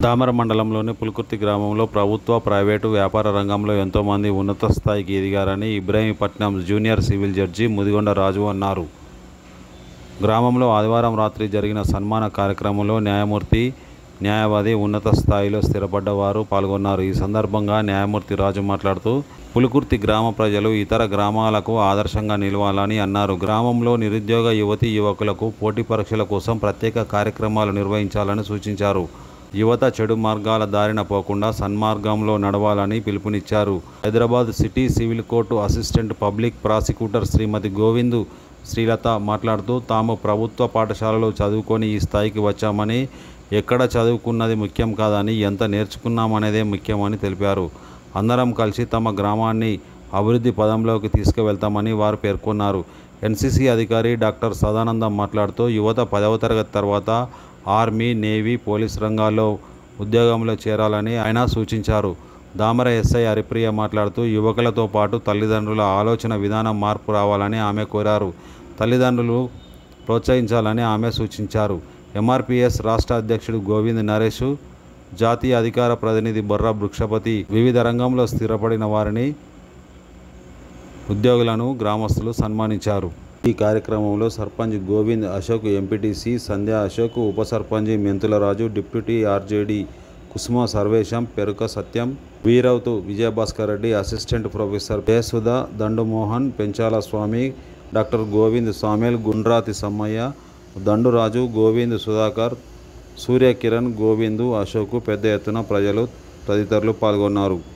దామర మండలంలోని పులుకుర్తి గ్రామంలో ప్రభుత్వ ప్రైవేటు వ్యాపార రంగంలో ఎంతోమంది ఉన్నత స్థాయికి ఎదిగారని Ibrahimpatnam junior civil judge Mudigonda Raju అన్నారు గ్రామంలో ఆదివారం రాత్రి జరిగిన సన్మాన కార్యక్రమంలో న్యాయమూర్తి న్యాయవాది ఉన్నత స్థాయిలో స్థిరపడ్డ వారు పాల్గొన్నారు ఈ సందర్భంగా న్యాయమూర్తి రాజు మాట్లాడుతూ పులుకుర్తి గ్రామ ప్రజలు ఇతర గ్రామాలకు ఆదర్శంగా నిలవాలని అన్నారు గ్రామంలో నిరుద్యోగ యువతి యువకులకు పోటీ పరీక్షల కోసం ప్రత్యేక కార్యక్రమాలు నిర్వహించాలని సూచించారు యువత చెడు మార్గాల దారిన పోకుండా సన్మార్గంలో నడవాలని పిలుపునిచ్చారు Hyderabad city civil court assistant public prosecutor Shrimati Govindu Srilatha మాట్లాడుతూ తాము ప్రభుత్వ పాఠశాలలో చదువుకొని ఈ స్థాయికి వచ్చామని ఎక్కడ చదువుకున్నది ముఖ్యం కాదని ఎంత నేర్చుకున్నామనేదే ముఖ్యమని తెలిపారు అందరం కలిసి తమ గ్రామాన్ని అభివృద్ధి పదంలోకి తీసుకువెళ్తామని వారు పేర్కొన్నారు ఎన్సీసీ అధికారి డాక్టర్ సదానందం మాట్లాడుతూ యువత పదవ తరగతి తర్వాత ఆర్మీ నేవీ పోలీస్ రంగాల్లో ఉద్యోగంలో చేరాలని ఆయన సూచించారు దామర ఎస్ఐ హరిప్రియ మాట్లాడుతూ యువకులతో పాటు తల్లిదండ్రుల ఆలోచన విధానం మార్పు రావాలని ఆమె కోరారు తల్లిదండ్రులు ప్రోత్సహించాలని ఆమె సూచించారు ఎంఆర్పిఎస్ రాష్ట్ర అధ్యక్షుడు గోవింద్ నరేష్ జాతీయ అధికార ప్రతినిధి బొర్రా వృక్షపతి వివిధ రంగంలో స్థిరపడిన వారిని ఉద్యోగులను గ్రామస్తులు సన్మానించారు ఈ కార్యక్రమంలో సర్పంచ్ గోవింద్ అశోక్ ఎంపీటీసీ సంధ్య అశోక్ ఉప sarpanch Menthularaju deputy RJD Kusuma Sarvesham Peruka Satyam Veerouthu Vijayabhaskar Reddy assistant professor Jayasudha Dandumohan Penchala Swamy doctor Govind Samel Gundrathi Sammaiah Danduraju Govind Sudhakar Suryakiran Govindu Ashok పెద్ద ఎత్తున ప్రజలు తదితరులు పాల్గొన్నారు